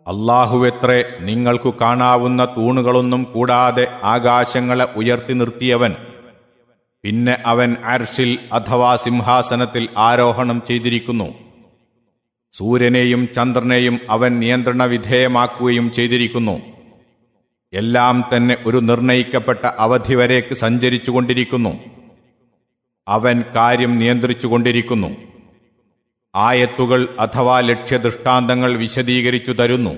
അള്ളാഹുവെത്രേ നിങ്ങൾക്കു കാണാവുന്ന തൂണുകളൊന്നും കൂടാതെ ആകാശങ്ങളെ ഉയർത്തി നിർത്തിയവൻ പിന്നെ അവൻ അർഷിൽ അഥവാ സിംഹാസനത്തിൽ ആരോഹണം ചെയ്തിരിക്കുന്നു സൂര്യനെയും ചന്ദ്രനെയും അവൻ നിയന്ത്രണ വിധേയമാക്കുകയും ചെയ്തിരിക്കുന്നു എല്ലാം തന്നെ ഒരു നിർണയിക്കപ്പെട്ട അവധി വരേക്ക് സഞ്ചരിച്ചുകൊണ്ടിരിക്കുന്നു അവൻ കാര്യം നിയന്ത്രിച്ചുകൊണ്ടിരിക്കുന്നു ആയത്തുകൾ അഥവാ ലക്ഷ്യദൃഷ്ടാന്തങ്ങൾ വിശദീകരിച്ചു തരുന്നു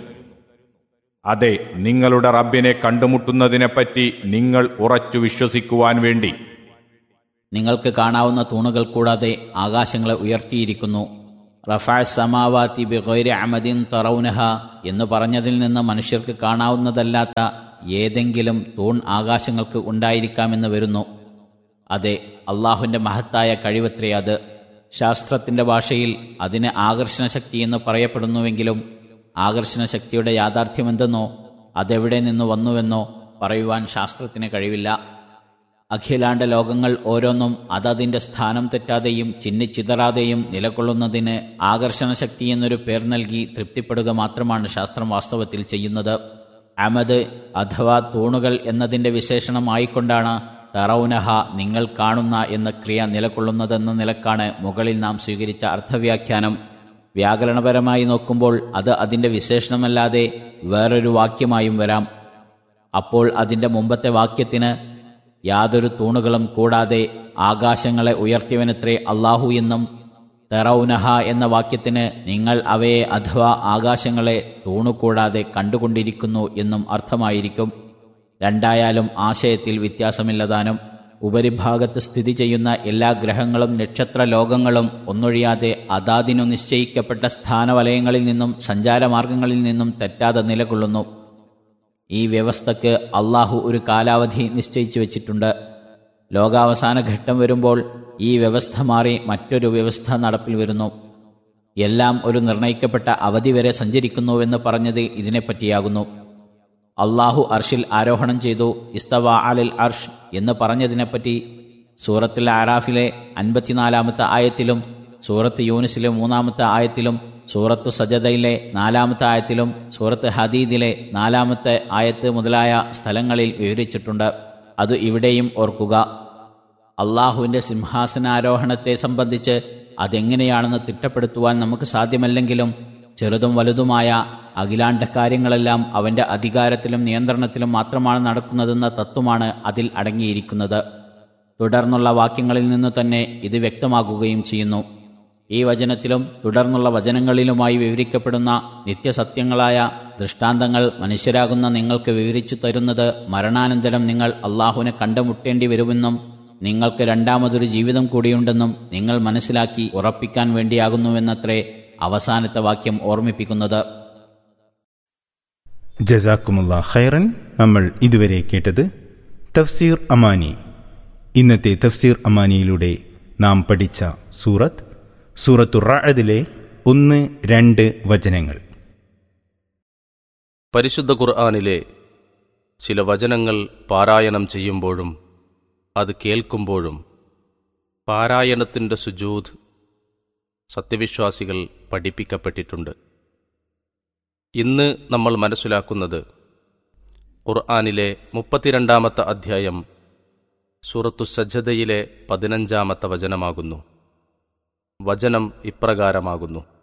അതെ നിങ്ങളുടെ റബ്ബിനെ കണ്ടുമുട്ടുന്നതിനെപ്പറ്റി നിങ്ങൾ ഉറച്ചു വിശ്വസിക്കുവാൻ വേണ്ടി നിങ്ങൾക്ക് കാണാവുന്ന തൂണുകൾ കൂടാതെ ആകാശങ്ങളെ ഉയർത്തിയിരിക്കുന്നു റഫാ സമാവാത്തി ബിഗൈരി അമദിൻ തറൗനഹ എന്ന് പറഞ്ഞതിൽ നിന്ന് മനുഷ്യർക്ക് കാണാവുന്നതല്ലാത്ത ഏതെങ്കിലും തൂൺ ആകാശങ്ങൾക്ക് ഉണ്ടായിരിക്കാമെന്ന് വരുന്നു അതെ അള്ളാഹുവിൻ്റെ മഹത്തായ കഴിവത്രേ അത് ശാസ്ത്രത്തിൻ്റെ ഭാഷയിൽ അതിന് ആകർഷണശക്തി എന്ന് പറയപ്പെടുന്നുവെങ്കിലും ആകർഷണശക്തിയുടെ യാഥാർത്ഥ്യമെന്തെന്നോ അതെവിടെ നിന്ന് വന്നുവെന്നോ പറയുവാൻ ശാസ്ത്രത്തിന് കഴിവില്ല അഖിലാണ്ട ലോകങ്ങൾ ഓരോന്നും അതതിൻ്റെ സ്ഥാനം തെറ്റാതെയും ചിന്നിച്ചിതറാതെയും നിലകൊള്ളുന്നതിന് ആകർഷണശക്തി എന്നൊരു പേർ നൽകി തൃപ്തിപ്പെടുക മാത്രമാണ് ശാസ്ത്രം വാസ്തവത്തിൽ ചെയ്യുന്നത് അമദ് അഥവാ തൂണുകൾ എന്നതിൻ്റെ വിശേഷണമായിക്കൊണ്ടാണ് തറൗനഹ നിങ്ങൾ കാണുന്ന എന്ന ക്രിയ നിലകൊള്ളുന്നതെന്ന നിലക്കാണ് മുകളിൽ നാം സ്വീകരിച്ച അർത്ഥവ്യാഖ്യാനം വ്യാകരണപരമായി നോക്കുമ്പോൾ അത് അതിൻ്റെ വിശേഷണമല്ലാതെ വേറൊരു വാക്യമായും വരാം അപ്പോൾ അതിൻ്റെ മുമ്പത്തെ വാക്യത്തിന് യാതൊരു തൂണുകളും കൂടാതെ ആകാശങ്ങളെ ഉയർത്തിയവനത്രേ അള്ളാഹു എന്നും തെറൌനഹ എന്ന വാക്യത്തിന് നിങ്ങൾ അവയെ അഥവാ ആകാശങ്ങളെ തൂണുകൂടാതെ കണ്ടുകൊണ്ടിരിക്കുന്നു എന്നും അർത്ഥമായിരിക്കും രണ്ടായാലും ആശയത്തിൽ വ്യത്യാസമില്ലതാനും ഉപരിഭാഗത്ത് സ്ഥിതി ചെയ്യുന്ന എല്ലാ ഗ്രഹങ്ങളും നക്ഷത്ര ലോകങ്ങളും ഒന്നൊഴിയാതെ അതാതിനു നിശ്ചയിക്കപ്പെട്ട സ്ഥാനവലയങ്ങളിൽ നിന്നും സഞ്ചാരമാർഗങ്ങളിൽ നിന്നും തെറ്റാതെ നിലകൊള്ളുന്നു ഈ വ്യവസ്ഥക്ക് അള്ളാഹു ഒരു കാലാവധി നിശ്ചയിച്ചു വച്ചിട്ടുണ്ട് ലോകാവസാന ഘട്ടം വരുമ്പോൾ ഈ വ്യവസ്ഥ മാറി മറ്റൊരു വ്യവസ്ഥ നടപ്പിൽ വരുന്നു എല്ലാം ഒരു നിർണയിക്കപ്പെട്ട അവധി വരെ സഞ്ചരിക്കുന്നുവെന്ന് പറഞ്ഞത് ഇതിനെപ്പറ്റിയാകുന്നു അള്ളാഹു അർഷിൽ ആരോഹണം ചെയ്തു ഇസ്തവ അലിൽ അർഷ് എന്ന് പറഞ്ഞതിനെപ്പറ്റി സൂറത്തിൽ ആറാഫിലെ അൻപത്തിനാലാമത്തെ ആയത്തിലും സൂറത്ത് യൂനിസിലെ മൂന്നാമത്തെ ആയത്തിലും സൂറത്ത് സജദയിലെ നാലാമത്തെ ആയത്തിലും സൂറത്ത് ഹദീദിലെ നാലാമത്തെ ആയത്ത് മുതലായ സ്ഥലങ്ങളിൽ വിവരിച്ചിട്ടുണ്ട് അത് ഇവിടെയും ഓർക്കുക അള്ളാഹുവിൻ്റെ സിംഹാസനാരോഹണത്തെ സംബന്ധിച്ച് അതെങ്ങനെയാണെന്ന് തിട്ടപ്പെടുത്തുവാൻ നമുക്ക് സാധ്യമല്ലെങ്കിലും ചെറുതും വലുതുമായ അഖിലാണ്ട കാര്യങ്ങളെല്ലാം അവൻ്റെ അധികാരത്തിലും നിയന്ത്രണത്തിലും മാത്രമാണ് നടക്കുന്നതെന്ന തത്വമാണ് അതിൽ അടങ്ങിയിരിക്കുന്നത് തുടർന്നുള്ള വാക്യങ്ങളിൽ നിന്ന് തന്നെ ഇത് വ്യക്തമാകുകയും ചെയ്യുന്നു ഈ വചനത്തിലും തുടർന്നുള്ള വചനങ്ങളിലുമായി വിവരിക്കപ്പെടുന്ന നിത്യസത്യങ്ങളായ ദൃഷ്ടാന്തങ്ങൾ മനുഷ്യരാകുന്ന നിങ്ങൾക്ക് വിവരിച്ചു തരുന്നത് മരണാനന്തരം നിങ്ങൾ അള്ളാഹുവിനെ കണ്ടുമുട്ടേണ്ടി വരുമെന്നും നിങ്ങൾക്ക് രണ്ടാമതൊരു ജീവിതം കൂടിയുണ്ടെന്നും നിങ്ങൾ മനസ്സിലാക്കി ഉറപ്പിക്കാൻ വേണ്ടിയാകുന്നുവെന്നത്രേ അവസാനത്തെ വാക്യം ഓർമ്മിപ്പിക്കുന്നത് ജസാക്കുമുള്ള ഖൈറൻ നമ്മൾ ഇതുവരെ കേട്ടത് തഫ്സീർ അമാനി ഇന്നത്തെ തഫ്സീർ അമാനിയിലൂടെ നാം പഠിച്ച സൂറത്ത് സൂറത്തു റാഅദിലെ ഒന്ന് രണ്ട് വചനങ്ങൾ പരിശുദ്ധ ഖുർആാനിലെ ചില വചനങ്ങൾ പാരായണം ചെയ്യുമ്പോഴും അത് കേൾക്കുമ്പോഴും പാരായണത്തിൻ്റെ സുജൂദ് സത്യവിശ്വാസികൾ പഠിപ്പിക്കപ്പെട്ടിട്ടുണ്ട് ഇന്ന് നമ്മൾ മനസ്സിലാക്കുന്നത് ഖുർആാനിലെ മുപ്പത്തിരണ്ടാമത്തെ അധ്യായം സൂറത്തു സജ്ജതയിലെ പതിനഞ്ചാമത്തെ വചനമാകുന്നു വചനം ഇപ്രകാരമാകുന്നു